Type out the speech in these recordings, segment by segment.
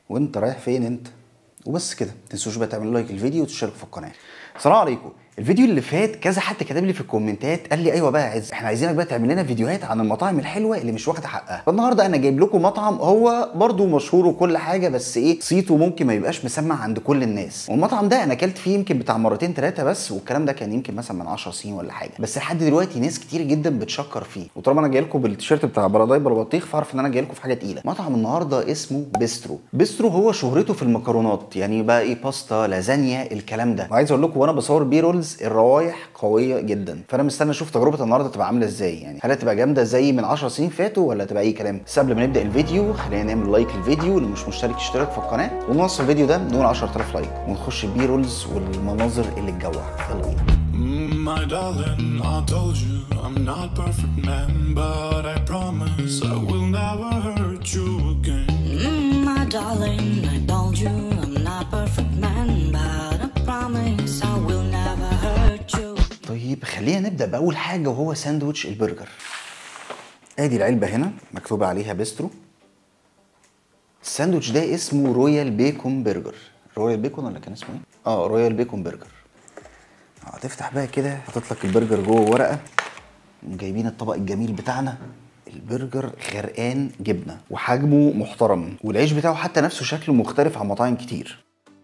وانت رايح فين انت وبس كده ما تنسوش بقى تعملوا لايك الفيديو وتشتركوا في القناه السلام عليكم الفيديو اللي فات كذا حد كتب لي في الكومنتات قال لي ايوه بقى يا عز احنا عايزينك بقى تعمل لنا فيديوهات عن المطاعم الحلوه اللي مش واخده حقها فالنهارده انا جايب لكم مطعم هو برضو مشهور وكل حاجه بس ايه صيته ممكن ما يبقاش مسمع عند كل الناس والمطعم ده انا اكلت فيه يمكن بتاع مرتين ثلاثه بس والكلام ده كان يمكن مثلا من 10 سنين ولا حاجه بس لحد دلوقتي ناس كتير جدا بتشكر فيه وطالما انا جاي لكم بالتيشيرت بتاع بلداي بلبطيخ فاعرف ان انا جاي لكم في حاجه تقيله مطعم النهارده اسمه بيسترو بيسترو هو شهرته في المكرونات يعني بقى ايه باستا لازانيا الكلام ده وعايز اقول لكم وانا بصور بي رولز الروايح قويه جدا فانا مستني اشوف تجربه النهارده تبقى عامله ازاي يعني هل هتبقى جامده زي من 10 سنين فاتوا ولا تبقى اي كلام بس قبل ما نبدا الفيديو خلينا نعمل لايك للفيديو اللي مش مشترك يشترك في القناه ونوصل الفيديو ده نقول 10000 لايك ونخش بي رولز والمناظر اللي تجوع يلا بينا Mm, My darling, I told you I'm not perfect man, but I promise I will never hurt you again. Mm, my darling, I told you I'm not perfect man, but I promise I will never hurt you. طيب خلينا نبدا باول حاجه وهو ساندوتش البرجر ادي العلبه هنا مكتوب عليها بيسترو الساندوتش ده اسمه رويال بيكون برجر رويال بيكون ولا كان اسمه ايه اه رويال بيكون برجر اه تفتح بقى كده حاطط لك البرجر جوه ورقه جايبين الطبق الجميل بتاعنا البرجر غرقان جبنه وحجمه محترم والعيش بتاعه حتى نفسه شكله مختلف عن مطاعم كتير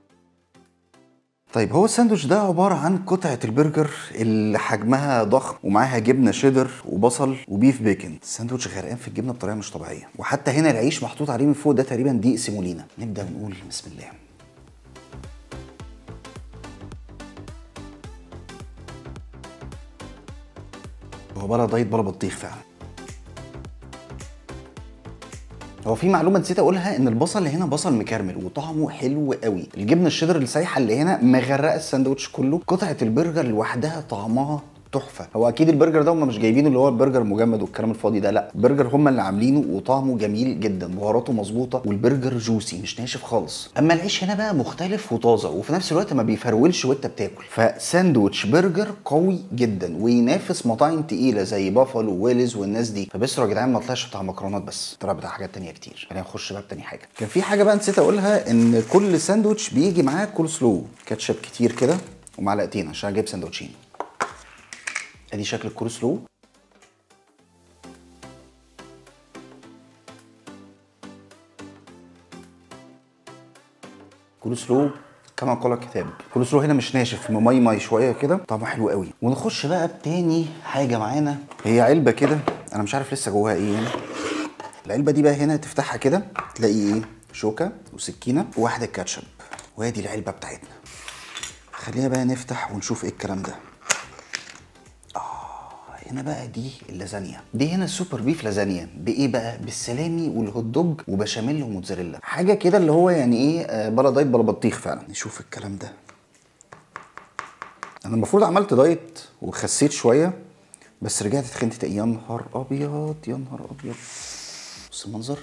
طيب هو الساندوتش ده عبارة عن قطعة البرجر اللي حجمها ضخم ومعاها جبنة شيدر وبصل وبيف بيكن الساندوتش غرقان في الجبنة بطريقة مش طبيعية وحتى هنا العيش محطوط عليه من فوق ده تقريبا دقيق سيمولينا نبدأ نقول بسم الله هو بلا دايت بلا بطيخ فعلا هو في معلومه نسيت اقولها ان البصل اللي هنا بصل مكرمل وطعمه حلو قوي الجبنه الشيدر السايحه اللي هنا مغرقه الساندوتش كله قطعه البرجر لوحدها طعمها تحفه هو اكيد البرجر ده هم مش جايبينه اللي هو البرجر مجمد والكلام الفاضي ده لا البرجر هم اللي عاملينه وطعمه جميل جدا بهاراته مظبوطه والبرجر جوسي مش ناشف خالص اما العيش هنا بقى مختلف وطازه وفي نفس الوقت ما بيفرولش وانت بتاكل فساندوتش برجر قوي جدا وينافس مطاعم تقيله زي بافالو وويلز والناس دي فبسروا يا جدعان ما طلعش بتاع مكرونات بس طلع بتاع حاجات تانية كتير خلينا نخش بقى بتاني حاجه كان في حاجه بقى نسيت اقولها ان كل ساندوتش بيجي معاه كول سلو كاتشب كتير كده ومعلقتين عشان اجيب ساندوتشين ادي شكل الكول سلو كول سلو كما قال الكتاب كول سلو هنا مش ناشف مميمي شويه كده طعمه حلو قوي ونخش بقى بتاني حاجه معانا هي علبه كده انا مش عارف لسه جواها ايه هنا العلبه دي بقى هنا تفتحها كده تلاقي ايه شوكه وسكينه وواحده كاتشب وادي العلبه بتاعتنا خلينا بقى نفتح ونشوف ايه الكلام ده هنا بقى دي اللازانيا دي هنا السوبر بيف لازانيا بايه بقى بالسلامي والهوت دوج وبشاميل وموتزاريلا حاجه كده اللي هو يعني ايه آه، بلا دايت بلا بطيخ فعلا نشوف الكلام ده انا المفروض عملت دايت وخسيت شويه بس رجعت اتخنت تاني يا نهار ابيض يا نهار ابيض بص المنظر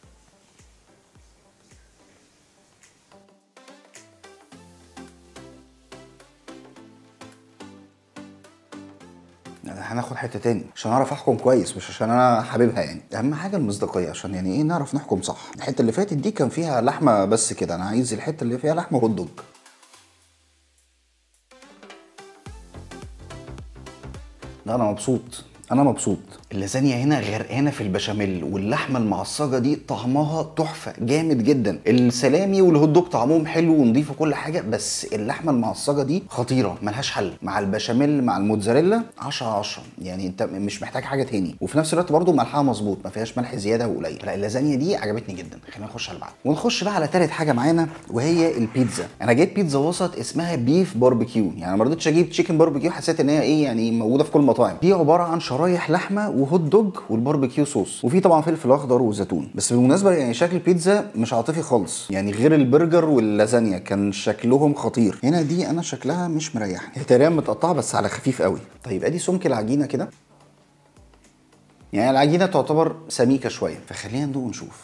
أنا هناخد حته تاني عشان اعرف احكم كويس مش عشان انا حاببها يعني اهم حاجه المصداقيه عشان يعني ايه نعرف نحكم صح الحته اللي فاتت دي كان فيها لحمه بس كده انا عايز الحته اللي فيها لحمه هوت دوج لا انا مبسوط انا مبسوط اللازانيا هنا غرقانه في البشاميل واللحمه المعصجه دي طعمها تحفه جامد جدا السلامي والهوت دوج طعمهم حلو ونضيف وكل حاجه بس اللحمه المعصجه دي خطيره ملهاش حل مع البشاميل مع الموتزاريلا 10 10 يعني انت مش محتاج حاجه تاني وفي نفس الوقت برضو ملحها مظبوط ما فيهاش ملح زياده وقليل لا اللازانيا دي عجبتني جدا خلينا نخش على بعض ونخش بقى على تالت حاجه معانا وهي البيتزا انا جايب بيتزا وسط اسمها بيف باربيكيو يعني ما رضيتش اجيب تشيكن باربيكيو حسيت ان هي ايه يعني موجوده في كل المطاعم دي عباره عن شرايح لحمه وهوت دوج والباربيكيو صوص وفي طبعا فلفل اخضر وزيتون بس بالمناسبه يعني شكل البيتزا مش عاطفي خالص يعني غير البرجر واللازانيا كان شكلهم خطير هنا دي انا شكلها مش مريحني هي تقريبا متقطعه بس على خفيف قوي طيب ادي سمك العجينه كده يعني العجينه تعتبر سميكه شويه فخلينا ندوق ونشوف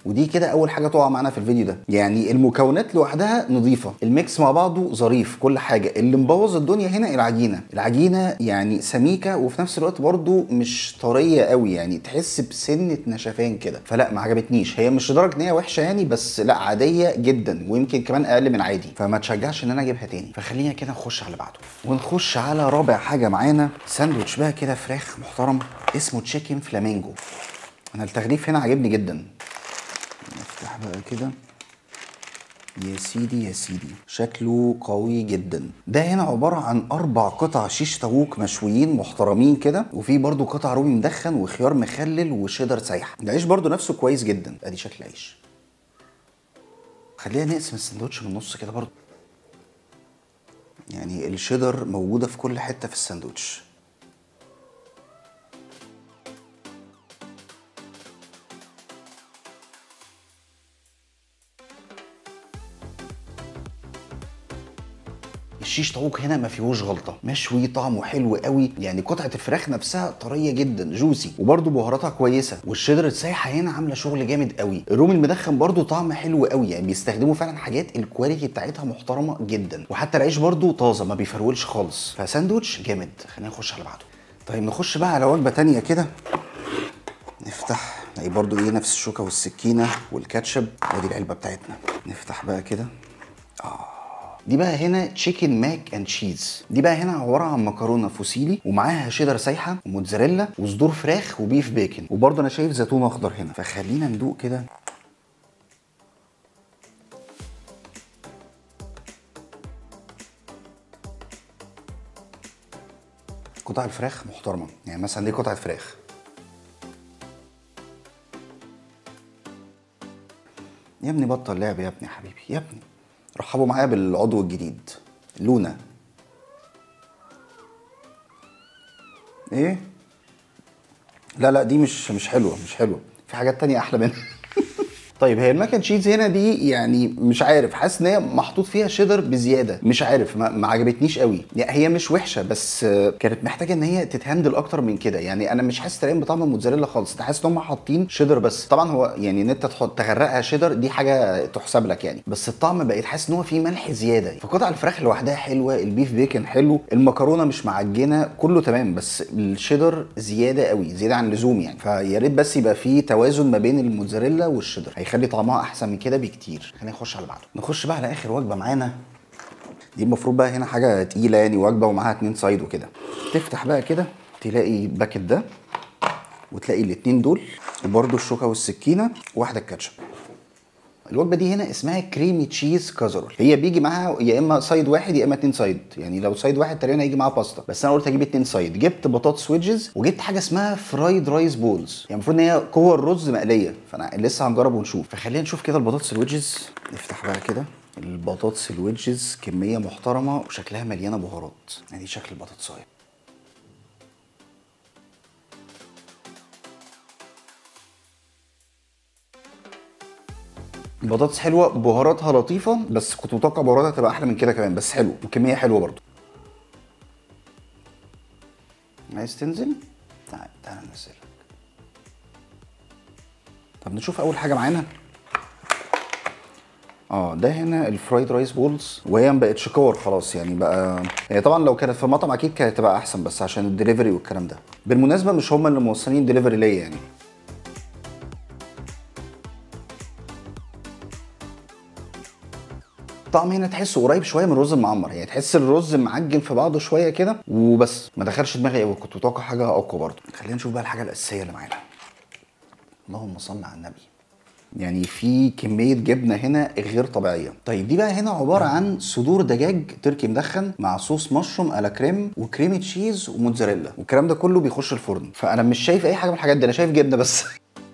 ودي كده اول حاجه تقع معانا في الفيديو ده يعني المكونات لوحدها نظيفه الميكس مع بعضه ظريف كل حاجه اللي مبوظ الدنيا هنا العجينه العجينه يعني سميكه وفي نفس الوقت برضو مش طريه قوي يعني تحس بسنه نشفان كده فلا ما عجبتنيش هي مش لدرجه ان هي وحشه يعني بس لا عاديه جدا ويمكن كمان اقل من عادي فما تشجعش ان انا اجيبها تاني فخلينا كده نخش على اللي بعده ونخش على رابع حاجه معانا ساندوتش بقى كده فراخ محترم اسمه تشيكن فلامينجو انا التغليف هنا عاجبني جدا نفتح بقى كده يا سيدي يا سيدي شكله قوي جدا ده هنا عبارة عن أربع قطع شيش طاووق مشويين محترمين كده وفي برضو قطع رومي مدخن وخيار مخلل وشيدر سايح العيش برضو نفسه كويس جدا ادي شكل العيش خلينا نقسم السندوتش من النص كده برضو يعني الشيدر موجودة في كل حتة في الساندوتش الشيش طاووق هنا ما فيهوش غلطه مشوي طعمه حلو قوي يعني قطعه الفراخ نفسها طريه جدا جوسي وبرده بهاراتها كويسه والشيدر السايحه هنا عامله شغل جامد قوي الرومي المدخن برده طعم حلو قوي يعني بيستخدموا فعلا حاجات الكواليتي بتاعتها محترمه جدا وحتى العيش برده طازه ما بيفرولش خالص فساندوتش جامد خلينا نخش على بعده طيب نخش بقى على وجبه تانية كده نفتح نلاقي برضو ايه نفس الشوكه والسكينه والكاتشب ودي العلبه بتاعتنا نفتح بقى كده دي بقى هنا تشيكن ماك اند تشيز دي بقى هنا عباره عن مكرونه فوسيلي ومعاها شيدر سايحه وموتزاريلا وصدور فراخ وبيف بيكن وبرضه انا شايف زيتون اخضر هنا فخلينا ندوق كده قطع الفراخ محترمه يعني مثلا دي قطعه فراخ يا ابني بطل لعب يا ابني يا حبيبي يا ابني رحبوا معايا بالعضو الجديد لونا ايه لا لا دي مش مش حلوه مش حلوه في حاجات تانية احلى منها طيب هي الماك اند تشيز هنا دي يعني مش عارف حاسس ان هي محطوط فيها شيدر بزياده مش عارف ما, ما عجبتنيش قوي يعني هي مش وحشه بس آه، كانت محتاجه ان هي تتهندل اكتر من كده يعني انا مش حاسس تقريبا بطعم الموتزاريلا خالص انا حاسس ان هم حاطين شيدر بس طبعا هو يعني ان انت تحط تغرقها شيدر دي حاجه تحسب لك يعني بس الطعم بقيت حاسس ان هو فيه ملح زياده فقطع الفراخ لوحدها حلوه البيف بيكن حلو المكرونه مش معجنه كله تمام بس الشيدر زياده قوي زياده عن اللزوم يعني فيا ريت بس يبقى فيه توازن ما بين الموتزاريلا والشيدر هيخلي طعمها احسن من كده بكتير خلينا نخش على بعضه نخش بقى على اخر وجبه معانا دي المفروض بقى هنا حاجه تقيله يعني وجبه ومعاها اتنين سايد وكده تفتح بقى كده تلاقي الباكت ده وتلاقي الاتنين دول وبرده الشوكه والسكينه واحده الكاتشب الوجبه دي هنا اسمها كريمي تشيز كازرول هي بيجي معاها يا اما سايد واحد يا اما اتنين سايد يعني لو سايد واحد تقريبا هيجي معاها باستا بس انا قلت اجيب اتنين سايد جبت بطاطس ويدجز وجبت حاجه اسمها فرايد رايس بولز يعني المفروض ان هي كور رز مقليه فانا لسه هنجرب ونشوف فخلينا نشوف كده البطاطس الويدجز نفتح بقى كده البطاطس الويدجز كميه محترمه وشكلها مليانه بهارات يعني شكل البطاطسايه البطاطس حلوه بهاراتها لطيفه بس كنت متوقع بهاراتها تبقى احلى من كده كمان بس حلو وكميه حلوه برضو عايز تنزل تعال تعال ننزلك طب نشوف اول حاجه معانا اه ده هنا الفرايد رايس بولز وهي ما بقتش كور خلاص يعني بقى هي طبعا لو كانت في المطعم اكيد كانت هتبقى احسن بس عشان الدليفري والكلام ده بالمناسبه مش هم اللي موصلين دليفري ليا يعني الطعم هنا تحسه قريب شويه من الرز المعمر يعني تحس الرز معجن في بعضه شويه كده وبس ما دخلش دماغي قوي كنت متوقع حاجه اقوى برضه خلينا نشوف بقى الحاجه الاساسيه اللي معانا اللهم صل على النبي يعني في كميه جبنه هنا غير طبيعيه طيب دي بقى هنا عباره عن صدور دجاج تركي مدخن مع صوص مشروم على كريم وكريمه تشيز وموتزاريلا والكلام ده كله بيخش الفرن فانا مش شايف اي حاجه من الحاجات دي انا شايف جبنه بس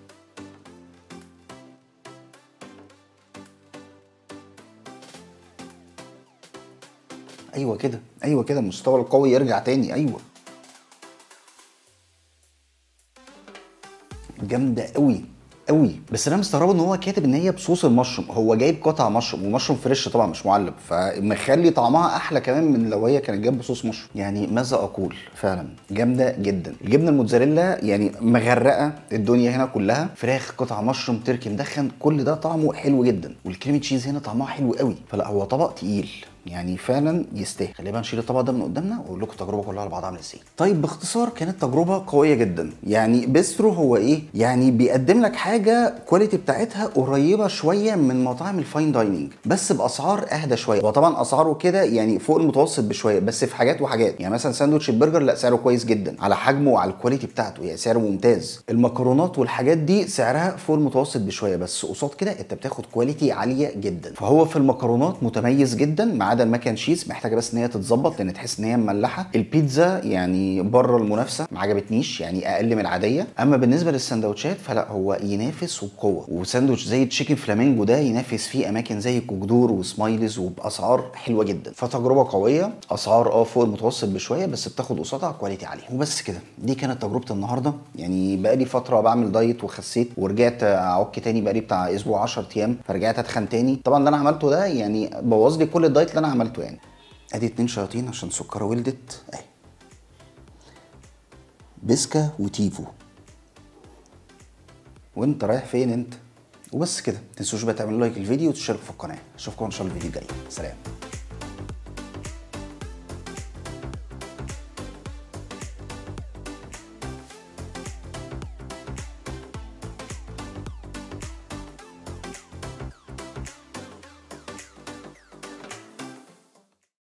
ايوه كده ايوه كده المستوى القوي يرجع تاني ايوه جامده قوي قوي بس انا مستغرب ان هو كاتب ان هي بصوص المشروم هو جايب قطع مشروم ومشروم فريش طبعا مش معلب فمخلي طعمها احلى كمان من لو هي كانت جايبه بصوص مشروم يعني ماذا اقول فعلا جامده جدا الجبنه الموتزاريلا يعني مغرقه الدنيا هنا كلها فراخ قطع مشروم تركي مدخن كل ده طعمه حلو جدا والكريم تشيز هنا طعمها حلو قوي فلا هو طبق تقيل يعني فعلا يستاهل خلينا بقى نشيل الطبق ده من قدامنا واقول لكم التجربه كلها على بعضها عامله ازاي طيب باختصار كانت تجربه قويه جدا يعني بيسترو هو ايه يعني بيقدم لك حاجه كواليتي بتاعتها قريبه شويه من مطاعم الفاين دايننج بس باسعار اهدى شويه هو طبعا اسعاره كده يعني فوق المتوسط بشويه بس في حاجات وحاجات يعني مثلا ساندوتش البرجر لا سعره كويس جدا على حجمه وعلى الكواليتي بتاعته يعني سعره ممتاز المكرونات والحاجات دي سعرها فوق المتوسط بشويه بس قصاد كده انت بتاخد كواليتي عاليه جدا فهو في المكرونات متميز جدا ما عدا الماكن شيز محتاجه بس ان هي تتظبط لان تحس ان هي مملحه البيتزا يعني بره المنافسه ما عجبتنيش يعني اقل من العاديه اما بالنسبه للسندوتشات فلا هو ينافس وبقوه وساندوتش زي تشيكن فلامينجو ده ينافس فيه اماكن زي كوكدور وسمايلز وباسعار حلوه جدا فتجربه قويه اسعار اه فوق المتوسط بشويه بس بتاخد قصادها كواليتي عاليه وبس كده دي كانت تجربه النهارده يعني بقالي فتره بعمل دايت وخسيت ورجعت اعك تاني بقالي بتاع اسبوع 10 ايام فرجعت اتخن تاني طبعا اللي انا عملته ده يعني بوظ لي كل الدايت اللي انا عملته يعني ادي اتنين شياطين عشان سكر ولدت اهي بسكا وتيفو وانت رايح فين انت وبس كده متنسوش بقى تعملوا لايك الفيديو وتشتركوا في القناه اشوفكم ان شاء الله الفيديو الجاي سلام